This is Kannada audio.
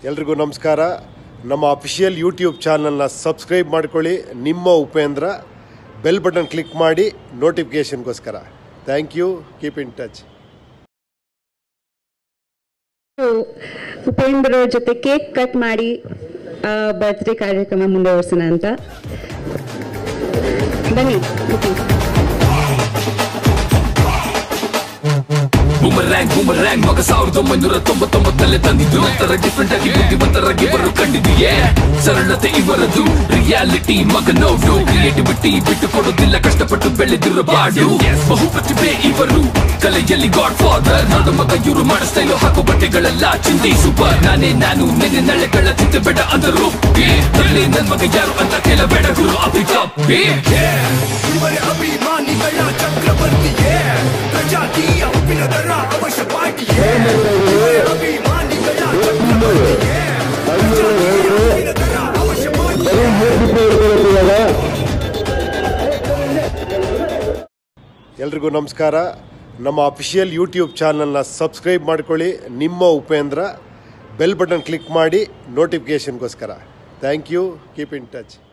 ಎಲ್ರಿಗೂ ನಮಸ್ಕಾರ ನಮ್ಮ ಅಫಿಷಿಯಲ್ ಯೂಟ್ಯೂಬ್ ಚಾನಲ್ನ ಸಬ್ಸ್ಕ್ರೈಬ್ ಮಾಡ್ಕೊಳ್ಳಿ ನಿಮ್ಮ ಉಪೇಂದ್ರ ಬೆಲ್ ಬಟನ್ ಕ್ಲಿಕ್ ಮಾಡಿ ನೋಟಿಫಿಕೇಷನ್ಗೋಸ್ಕರ thank you keep in touch Upendra ಅವ್ರ ಜೊತೆ ಕೇಕ್ ಕಟ್ ಮಾಡಿ ಬರ್ತ್ಡೇ ಕಾರ್ಯಕ್ರಮ ಮುಂದುವರ್ಸೋಣ ಅಂತ ಬನ್ನಿ ಉಪೇಂದ್ರ. ಬೂಮರ್ಯಾಂಗ್ ಬೂಮರ್ಯಾಂಗ್ ಮಗ ಸಾವಿರದ ಒಂಬೈನೂರ ತೊಂಬತ್ತೊಂಬತ್ತಲ್ಲೇ ತಂದಿದ್ದು ನಂತರ ಡಿಫ್ರೆಂಟ್ ಆಗಿ ಬುದ್ಧಿವಂತರಾಗಿ ಬರು ಕಂಡಿದೆಯೇ ಸರಳತೆ ಇವರದು ರಿಯಾಲಿಟಿ ಮಗ ನೋಡು ಕ್ರಿಯೇಟಿವಿಟಿ ಬಿಟ್ಟು ಕೊಡೋದಿಲ್ಲ ಕಷ್ಟಪಟ್ಟು ಬೆಳೆದಿರೋ ಬಾಡು ಬಹು ಪ್ರತಿಭೆ ಇವರು ಕಲೆಯಲ್ಲಿ ಗಾಡ್ ಫಾದರ್ ನೋಡು ಮಗ ಇವರು ಮಾಡೋ ಸ್ಟೈಲು ಹಾಕೋ ಬಟ್ಟೆಗಳೆಲ್ಲ ಚಿಂತೆ ಸೂಪರ್ ನಾನೇ ನಾನು ನೆನೆ ನಳೆಗಳ ಚಿಂತೆ ಬೇಡ ಅಂದರು ತರಲಿ ನನ್ ಮಗ ಯಾರು ಅಂತ ಕೇಳಬೇಡ ಗುರು ಅಭಿತಾಪ್ ಇವರೇ ಅಭಿಮಾನಿಗಳ ಚಕ್ರವರ್ತಿಯೇ ಪ್ರಜಾಕೀಯ ಉಪ್ಪಿನದರ ಅವಶ್ಯಪಾಟಿಯೇ ಇವರೇ ಅಭಿಮಾನಿಗಳ ಚಕ್ರವರ್ತಿಯೇ ಪ್ರಜಾಕೀಯ ಉಪ್ಪಿನದರ ಅವಶ್ಯಪಾಟಿಯೇ ಎಲ್ರಿಗೂ ನಮಸ್ಕಾರ ನಮ್ಮ ಅಫಿಷಿಯಲ್ ಯೂಟ್ಯೂಬ್ ಚಾನಲ್ನ ಸಬ್ಸ್ಕ್ರೈಬ್ ಮಾಡ್ಕೊಳ್ಳಿ ನಿಮ್ಮ ಉಪೇಂದ್ರ ಬೆಲ್ ಬಟನ್ ಕ್ಲಿಕ್ ಮಾಡಿ ನೋಟಿಫಿಕೇಷನ್ಗೋಸ್ಕರ thank you keep in touch